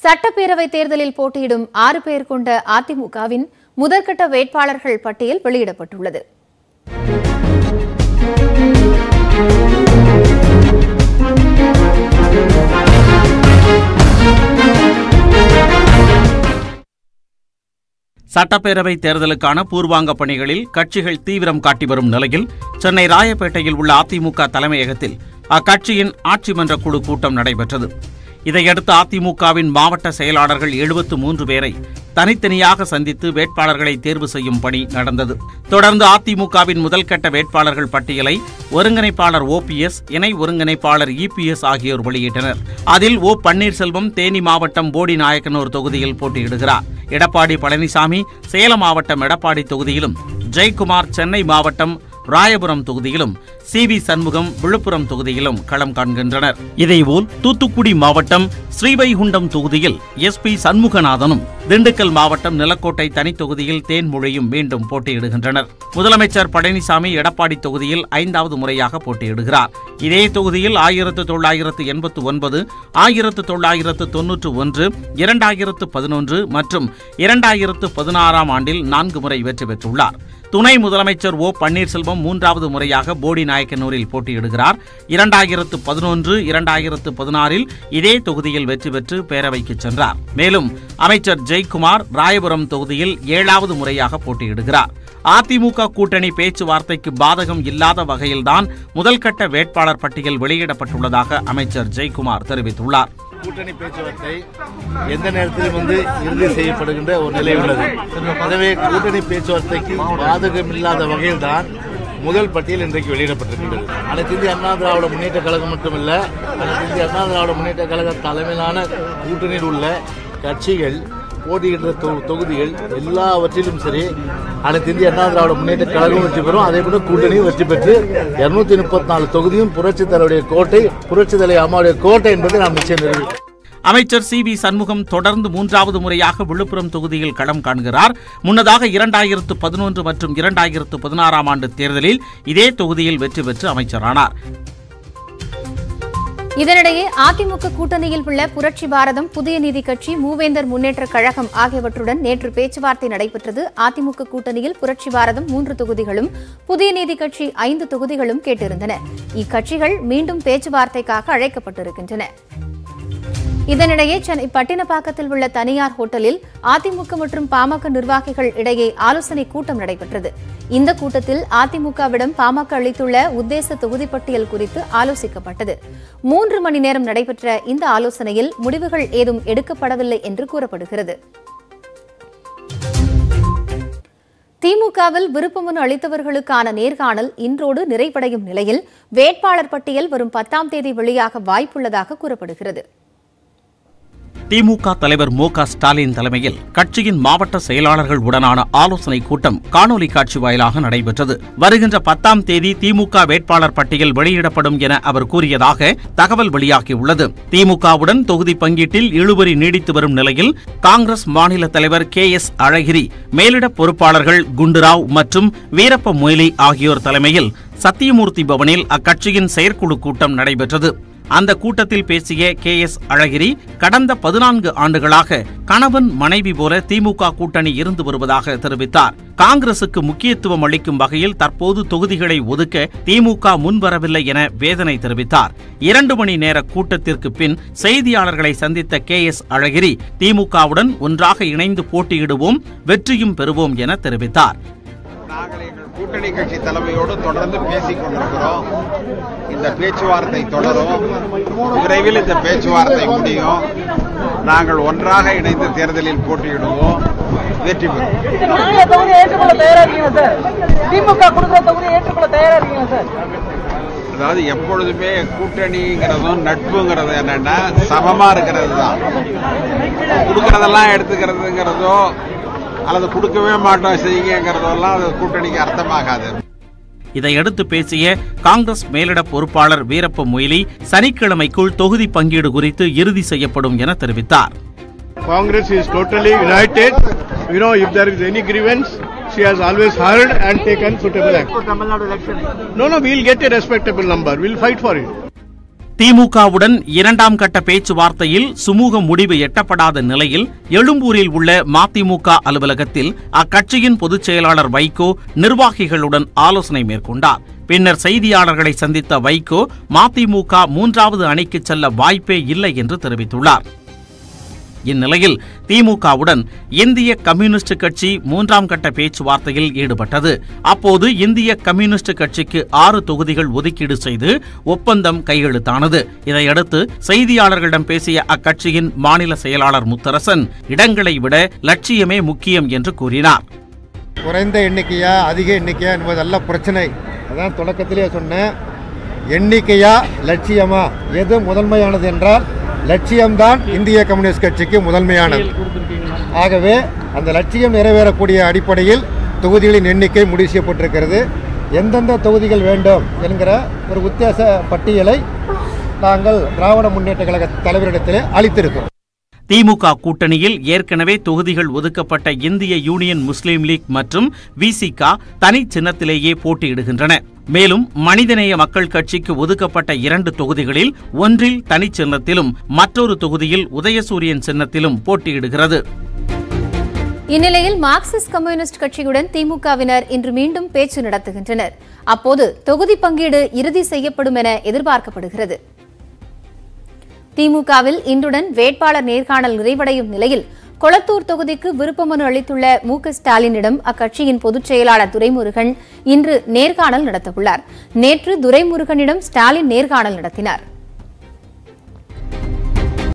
சட்டப்பேரவை தேர்தலில் போட்டியிடும் ஆறு பேர் கொண்ட அதிமுகவின் முதற்கட்ட வேட்பாளர்கள் பட்டியல் வெளியிடப்பட்டுள்ளது சட்டப்பேரவை தேர்தலுக்கான பூர்வாங்க பணிகளில் கட்சிகள் தீவிரம் காட்டி வரும் நிலையில் சென்னை ராயப்பேட்டையில் உள்ள அதிமுக தலைமையகத்தில் அக்கட்சியின் ஆட்சி மன்ற குழு கூட்டம் நடைபெற்றது இதையடுத்து அதிமுகவின் மாவட்ட செயலாளர்கள் எழுபத்து மூன்று பேரை தனித்தனியாக சந்தித்து வேட்பாளர்களை தேர்வு செய்யும் பணி நடந்தது தொடர்ந்து அதிமுகவின் முதல்கட்ட வேட்பாளர்கள் பட்டியலை ஒருங்கிணைப்பாளர் ஓபிஎஸ் இணை ஒருங்கிணைப்பாளர் இபிஎஸ் ஆகியோர் வெளியிட்டனர் அதில் ஓ பன்னீர்செல்வம் தேனி மாவட்டம் போடி நாயக்கனூர் தொகுதியில் போட்டியிடுகிறார் எடப்பாடி பழனிசாமி சேலம் மாவட்டம் எடப்பாடி தொகுதியிலும் ஜெயக்குமார் சென்னை மாவட்டம் ராயபுரம் தொகுதியிலும் சி வி சண்முகம் விழுப்புரம் தொகுதியிலும் களம் காண்கின்றனர் இதேபோல் தூத்துக்குடி மாவட்டம் ஸ்ரீவைகுண்டம் தொகுதியில் எஸ் பி சண்முகநாதனும் திண்டுக்கல் மாவட்டம் நிலக்கோட்டை தனி தொகுதியில் தேன்மொழியும் மீண்டும் போட்டியிடுகின்றனர் முதலமைச்சர் பழனிசாமி எடப்பாடி தொகுதியில் ஐந்தாவது முறையாக போட்டியிடுகிறார் இதே தொகுதியில் ஆயிரத்து தொள்ளாயிரத்து எண்பத்து ஒன்பது ஆயிரத்து தொள்ளாயிரத்து தொன்னூற்று ஒன்று இரண்டாயிரத்து பதினொன்று மற்றும் இரண்டாயிரத்து பதினாறாம் ஆண்டில் நான்கு முறை வெற்றி பெற்றுள்ளார் துணை முதலமைச்சர் ஓ பன்னீர்செல்வம் மூன்றாவது முறையாக போடி நாயக்கனூரில் போட்டியிடுகிறார் இரண்டாயிரத்து பதினொன்று இரண்டாயிரத்து பதினாறில் இதே தொகுதியில் வெற்றி பெற்று பேரவைக்கு சென்றார் மேலும் அமைச்சர் ஜெயக்குமார் ராயபுரம் தொகுதியில் ஏழாவது முறையாக போட்டியிடுகிறார் அதிமுக கூட்டணி பேச்சுவார்த்தைக்கு பாதகம் இல்லாத வகையில்தான் முதல்கட்ட வேட்பாளர் பட்டியல் வெளியிடப்பட்டுள்ளதாக அமைச்சர் ஜெயக்குமார் தெரிவித்துள்ளார் கூட்டணி பேச்சுவார்த்தை எந்த நேரத்திலும் வந்து இறுதி செய்யப்படுகின்ற ஒரு நிலை உள்ளது எனவே கூட்டணி பேச்சுவார்த்தைக்கு பாதகம் இல்லாத வகையில் தான் முதல் பட்டியல் இன்றைக்கு வெளியிடப்பட்டிருக்கின்றது அனைத்து இந்திய அண்ணா திராவிட முன்னேற்ற கழகம் மட்டுமல்ல அனைத்து இந்திய அண்ணா திராவிட முன்னேற்ற கழக தலைமையிலான கூட்டணியில் உள்ள கட்சிகள் போட்டியிடுற தொ- தொகுதிகள் எல்லாவற்றிலும் சரி அனைத்து இந்திய அண்ணா திராவிட முன்னேற்ற கழகம் வெற்றி பெறும் அதே போல கூட்டணியும் வெற்றி பெற்று இருநூத்தி முப்பத்தி நாலு தொகுதியும் புரட்சி தலைவருடைய கோட்டை புரட்சி தலைவர் அம்மாவுடைய கோட்டை என்பதை நாம் நிச்சயம் நிரூபிப்போம் அமைச்சர் சி வி சண்முகம் தொடர்ந்து மூன்றாவது முறையாக விழுப்புரம் தொகுதியில் களம் காண்கிறார் முன்னதாக இரண்டாயிரத்து பதினொன்று மற்றும் இரண்டாயிரத்து பதினாறாம் ஆண்டு தேர்தலில் இதே தொகுதியில் வெற்றி பெற்று அமைச்சரானார் இதனிடையே அதிமுக கூட்டணியில் உள்ள புரட்சி பாரதம் புதிய நீதி கட்சி மூவேந்தர் முன்னேற்ற கழகம் ஆகியவற்றுடன் நேற்று பேச்சுவார்த்தை நடைபெற்றது அதிமுக கூட்டணியில் புரட்சி பாரதம் மூன்று தொகுதிகளும் புதிய நீதி கட்சி ஐந்து தொகுதிகளும் கேட்டிருந்தன இக்கட்சிகள் மீண்டும் பேச்சுவார்த்தைக்காக அழைக்கப்பட்டிருக்கின்றன இதனிடையே சென்னை பட்டினப்பாக்கத்தில் உள்ள தனியார் ஹோட்டலில் அதிமுக மற்றும் பாமக நிர்வாகிகள் இடையே ஆலோசனை கூட்டம் நடைபெற்றது இந்த கூட்டத்தில் அதிமுகவிடம் பாமக அளித்துள்ள உத்தேச தொகுதிப்பட்டியல் குறித்து ஆலோசிக்கப்பட்டது மூன்று மணி நேரம் நடைபெற்ற இந்த ஆலோசனையில் முடிவுகள் ஏதும் எடுக்கப்படவில்லை என்று கூறப்படுகிறது திமுகவில் விருப்பமனு அளித்தவர்களுக்கான நேர்காணல் இன்றோடு நிறைவடையும் நிலையில் வேட்பாளர் பட்டியல் வரும் பத்தாம் தேதி வெளியாக வாய்ப்புள்ளதாக கூறப்படுகிறது திமுக தலைவர் மு க ஸ்டாலின் தலைமையில் கட்சியின் மாவட்ட செயலாளர்கள் உடனான ஆலோசனை கூட்டம் காணொலி காட்சி வாயிலாக நடைபெற்றது வருகின்ற பத்தாம் தேதி திமுக வேட்பாளர் பட்டியல் வெளியிடப்படும் என அவர் கூறியதாக தகவல் வெளியாகியுள்ளது திமுகவுடன் தொகுதி பங்கீட்டில் இழுபறி நீடித்து வரும் நிலையில் காங்கிரஸ் மாநில தலைவர் கே எஸ் அழகிரி மேலிட பொறுப்பாளர்கள் குண்டுராவ் மற்றும் வீரப்ப மொய்லி ஆகியோர் தலைமையில் சத்தியமூர்த்தி பவனில் அக்கட்சியின் செயற்குழு கூட்டம் நடைபெற்றது அந்த கூட்டத்தில் பேசிய கே எஸ் அழகிரி கடந்த பதினான்கு ஆண்டுகளாக கணவன் மனைவி போல திமுக கூட்டணி இருந்து வருவதாக தெரிவித்தார் காங்கிரசுக்கு முக்கியத்துவம் அளிக்கும் வகையில் தற்போது தொகுதிகளை ஒதுக்க திமுக முன்வரவில்லை என வேதனை தெரிவித்தார் இரண்டு மணி நேர கூட்டத்திற்கு பின் செய்தியாளர்களை சந்தித்த கே எஸ் அழகிரி திமுகவுடன் ஒன்றாக இணைந்து போட்டியிடுவோம் வெற்றியும் பெறுவோம் என தெரிவித்தார் நாங்கள் எங்கள் கூட்டணி கட்சி தலைமையோடு தொடர்ந்து பேசிக் கொண்டிருக்கிறோம் இந்த பேச்சுவார்த்தை தொடரும் விரைவில் இந்த பேச்சுவார்த்தை முடியும் நாங்கள் ஒன்றாக இணைந்து தேர்தலில் போட்டியிடுவோம் வெற்றி பெறுவோம் நாங்க தொகுதி ஏற்றுக்கொள்ள தயாரா இருக்கீங்க சார் திமுக கொடுக்குற தொகுதி ஏற்றுக்கொள்ள தயாரா இருக்கீங்க சார் அதாவது எப்பொழுதுமே கூட்டணிங்கிறதும் நட்புங்கிறது என்னன்னா சமமா இருக்கிறது தான் கொடுக்கறதெல்லாம் எடுத்துக்கிறதுங்கிறதோ அல்லது கொடுக்கவே மாட்டோம் செய்யுங்கிறதெல்லாம் அது கூட்டணிக்கு அர்த்தமாகாது இதையடுத்து பேசிய காங்கிரஸ் மேலிட பொறுப்பாளர் வீரப்ப மொய்லி சனிக்கிழமைக்குள் தொகுதி பங்கீடு குறித்து இறுதி செய்யப்படும் என தெரிவித்தார் Congress is totally united. You know, if there is any grievance, she has always heard and taken suitable action. Tamil Nadu election No, no, we'll get a respectable number. We'll fight for it. திமுகவுடன் இரண்டாம் கட்ட பேச்சுவார்த்தையில் சுமூக முடிவு எட்டப்படாத நிலையில் எழும்பூரில் உள்ள மதிமுக அலுவலகத்தில் அக்கட்சியின் பொதுச் செயலாளர் வைகோ நிர்வாகிகளுடன் ஆலோசனை மேற்கொண்டார் பின்னர் செய்தியாளர்களை சந்தித்த வைகோ மதிமுக மூன்றாவது அணிக்கு செல்ல வாய்ப்பே இல்லை என்று தெரிவித்துள்ளார் இந்நிலையில் திமுகவுடன் இந்திய கம்யூனிஸ்ட் கட்சி மூன்றாம் கட்ட பேச்சுவார்த்தையில் ஈடுபட்டது அப்போது இந்திய கம்யூனிஸ்ட் கட்சிக்கு ஆறு தொகுதிகள் ஒதுக்கீடு செய்து ஒப்பந்தம் கையெழுத்தானது இதையடுத்து செய்தியாளர்களிடம் பேசிய அக்கட்சியின் மாநில செயலாளர் முத்தரசன் இடங்களை விட லட்சியமே முக்கியம் என்று கூறினார் குறைந்த எண்ணிக்கையா அதிக எண்ணிக்கையா என்பதல்ல பிரச்சனை அதான் தொடக்கத்திலே சொன்னேன் எண்ணிக்கையா லட்சியமா எது முதன்மையானது என்றால் லட்சியம்தான் இந்திய கம்யூனிஸ்ட் கட்சிக்கு முதன்மையானது ஆகவே அந்த லட்சியம் நிறைவேறக்கூடிய அடிப்படையில் தொகுதிகளின் எண்ணிக்கை முடிவு செய்யப்பட்டிருக்கிறது எந்தெந்த தொகுதிகள் வேண்டும் என்கிற ஒரு உத்தேச பட்டியலை நாங்கள் திராவிட முன்னேற்ற கழக தலைவரிடத்திலே அளித்திருக்கிறோம் திமுக கூட்டணியில் ஏற்கனவே தொகுதிகள் ஒதுக்கப்பட்ட இந்திய யூனியன் முஸ்லீம் லீக் மற்றும் விசிகா தனி சின்னத்திலேயே போட்டியிடுகின்றன மேலும் மனிதநேய மக்கள் கட்சிக்கு ஒதுக்கப்பட்ட இரண்டு தொகுதிகளில் ஒன்றில் தனி சின்னத்திலும் மற்றொரு தொகுதியில் உதயசூரியன் சின்னத்திலும் போட்டியிடுகிறது இந்நிலையில் மார்க்சிஸ்ட் கம்யூனிஸ்ட் கட்சியுடன் திமுகவினர் இன்று மீண்டும் பேச்சு நடத்துகின்றனர் அப்போது தொகுதி பங்கீடு இறுதி செய்யப்படும் என எதிர்பார்க்கப்படுகிறது திமுகவில் இன்றுடன் வேட்பாளர் நேர்காணல் நிறைவடையும் நிலையில் கொளத்தூர் தொகுதிக்கு விருப்ப மனு அளித்துள்ள மு க ஸ்டாலினிடம் அக்கட்சியின் பொதுச் செயலாளர் துரைமுருகன் இன்று நேர்காணல் நடத்தவுள்ளார் நேற்று துரைமுருகனிடம் ஸ்டாலின் நேர்காணல் நடத்தினார்